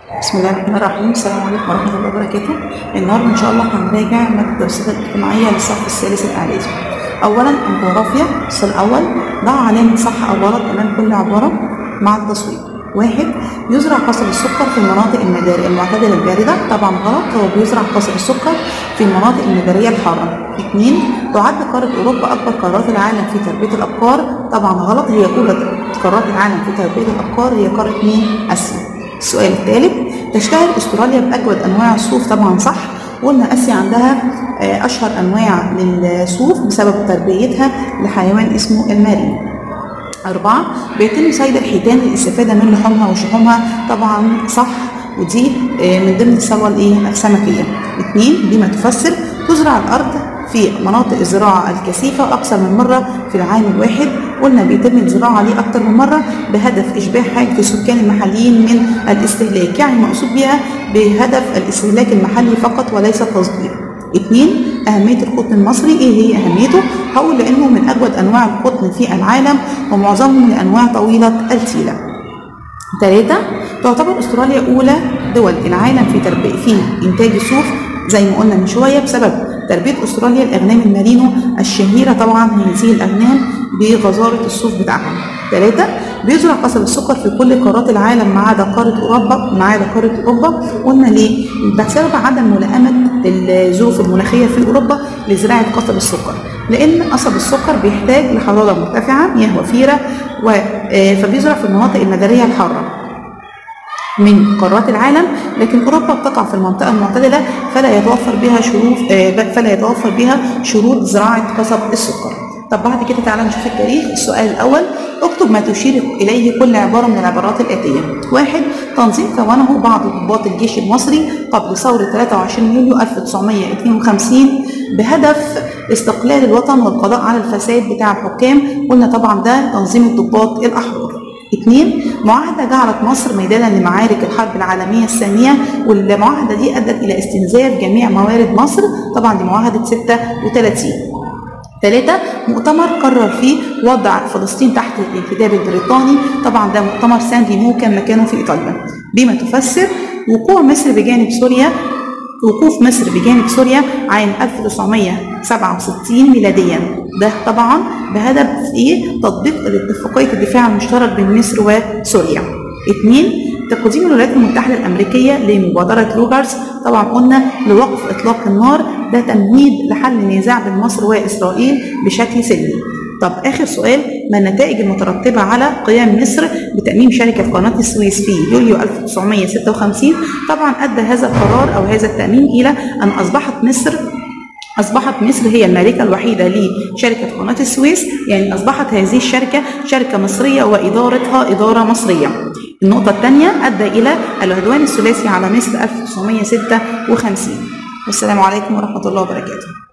بسم الله الرحمن الرحيم السلام عليكم ورحمة الله وبركاته النهاردة إن شاء الله هنراجع مادة الدراسات الاجتماعية للصف الثالث الإعدادي أولا الجغرافيا السؤال الأول ضع علامة صح أو غلط أمام كل عبارة مع التصويت واحد يزرع قصب السكر في المناطق المدارية المعتدلة الباردة طبعا غلط هو بيزرع قصب السكر في المناطق المدارية الحارة اثنين تعد قارة أوروبا أكبر قارات العالم في تربية الأبقار طبعا غلط هي أولى قارات العالم في تربية الأبقار هي قارة مين؟ آسيا السؤال الثالث تشتهر استراليا باجود انواع الصوف طبعا صح قلنا اسيا عندها اشهر انواع للصوف بسبب تربيتها لحيوان اسمه المارين أربعة بيتم صيد الحيتان للاستفادة من لحومها وشحومها طبعا صح ودي من ضمن الثروة الايه السمكية اثنين بما تفسر تزرع الأرض في مناطق الزراعة الكثيفة أكثر من مرة في العام الواحد قلنا بيتم الزراعة ليه أكثر من مرة بهدف إشباع حاجة السكان المحليين من الاستهلاك يعني مقصود بها بهدف الاستهلاك المحلي فقط وليس التصدير اثنين أهمية القطن المصري إيه هي أهميته؟ هقول لأنه من أجود أنواع القطن في العالم ومعظمه من أنواع طويلة التيلة ثلاثة تعتبر أستراليا أولى دول العالم في تربية في إنتاج الصوف زي ما قلنا من شوية بسبب تربية أستراليا الأغنام المارينو الشهيرة طبعا هذه الأغنام بغزارة الصوف بتاعها. ثلاثة بيزرع قصب السكر في كل قارات العالم ما عدا قارة أوروبا ما عدا قارة أوروبا قلنا ليه؟ بسبب عدم ملائمة الظروف المناخية في أوروبا لزراعة قصب السكر لأن قصب السكر بيحتاج لحرارة مرتفعة مياه وفيرة فبيزرع في المناطق المدارية الحارة من قارات العالم لكن اوروبا بتقع في المنطقه المعتدله فلا يتوفر بها شروط فلا يتوفر بها شروط زراعه قصب السكر طب بعد كده تعالى نشوف التاريخ السؤال الاول اكتب ما تشير اليه كل عباره من العبارات الاتيه واحد تنظيم كونه بعض ضباط الجيش المصري قبل ثوره 23 يوليو 1952 بهدف استقلال الوطن والقضاء على الفساد بتاع الحكام قلنا طبعا ده تنظيم الضباط الاحرار اثنين معاهدة جعلت مصر ميدانا لمعارك الحرب العالمية الثانية والمعاهدة دي أدت إلى استنزاف جميع موارد مصر طبعا دي معاهدة 36 ثلاثة مؤتمر قرر فيه وضع فلسطين تحت الانتداب البريطاني طبعا ده مؤتمر سان ريمو كان مكانه في إيطاليا بما تفسر وقوع مصر بجانب سوريا وقوف مصر بجانب سوريا عام 1967 ميلاديا ده طبعا بهدف ايه تطبيق اتفاقيه الدفاع المشترك بين مصر وسوريا اثنين تقديم الولايات المتحده الامريكيه لمبادره روجرز طبعا قلنا لوقف اطلاق النار ده تمهيد لحل النزاع بين مصر واسرائيل بشكل سلمي طب اخر سؤال ما النتائج المترتبه على قيام مصر بتاميم شركه قناه السويس في يوليو 1956 طبعا ادى هذا القرار او هذا التاميم الى ان اصبحت مصر أصبحت مصر هي المالكة الوحيدة لشركة قناة السويس يعني أصبحت هذه الشركة شركة مصرية وإدارتها إدارة مصرية النقطة الثانية أدى إلى العدوان الثلاثي على مصر 1956 والسلام عليكم ورحمة الله وبركاته